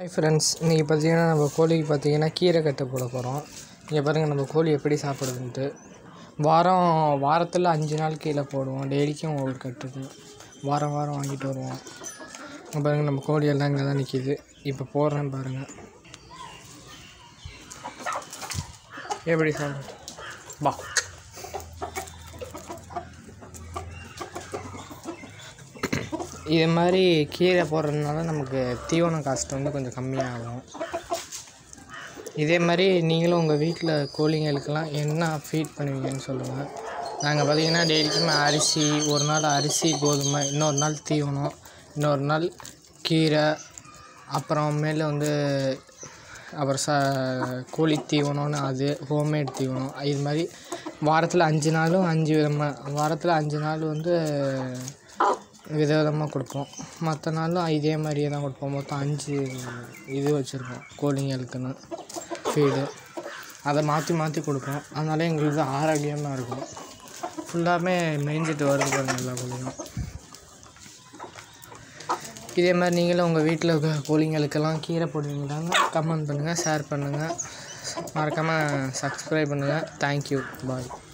hi friends இன்றைக்கி பார்த்தீங்கன்னா நம்ம கோழிக்கு பார்த்தீங்கன்னா கீரை கட்டு போட போகிறோம் இங்கே பாருங்கள் நம்ம கோழி எப்படி சாப்பிடுதுன்ட்டு வாரம் வாரத்தில் அஞ்சு நாள் கீழே போடுவோம் டெய்லிக்கும் ஒவ்வொரு கட்டுது வாரம் வாரம் வாங்கிட்டு வருவோம் இங்கே பாருங்கள் நம்ம கோழி எல்லாம் இங்கே தான் நிற்கிது இப்போ போடுறேன் பாருங்கள் எப்படி சாப்பிடு வா இது மாதிரி கீரை போடுறதுனால நமக்கு தீவனம் காஸ்ட் வந்து கொஞ்சம் கம்மியாகும் இதே மாதிரி நீங்களும் உங்கள் வீட்டில் கோழிங்களுக்கெல்லாம் என்ன ஃபீட் பண்ணுவீங்கன்னு சொல்லுங்கள் நாங்கள் பார்த்தீங்கன்னா டெய்லிக்குமே அரிசி ஒரு நாள் அரிசி கோதுமை இன்னொரு நாள் தீவனம் இன்னொரு நாள் கீரை அப்புறமேல வந்து அப்புறம் ச கோழி தீவனம்னு அது ஹோம்மேட் தீவனம் இது மாதிரி வாரத்தில் அஞ்சு நாளும் அஞ்சு விதமாக வாரத்தில் அஞ்சு நாள் வந்து விதவிதமாக கொடுப்போம் மற்ற நாளும் இதே மாதிரியே தான் கொடுப்போம் மொத்தம் அஞ்சு இது வச்சுருப்போம் கோழிங்களுக்குன்னு ஃபீடு அதை மாற்றி மாற்றி கொடுப்போம் அதனால எங்களுக்கு ஆரோக்கியமாக இருக்கும் ஃபுல்லாமே மேய்ஞ்சிட்டு வருது பாருங்க எல்லா கோழியும் இதே மாதிரி நீங்களும் உங்கள் வீட்டில் இருக்க கோழிங்களுக்கெல்லாம் கீரை போடுவீங்களான்னு கமெண்ட் பண்ணுங்கள் ஷேர் பண்ணுங்கள் மறக்காமல் சப்ஸ்கிரைப் பண்ணுங்கள் தேங்க்யூ பாய்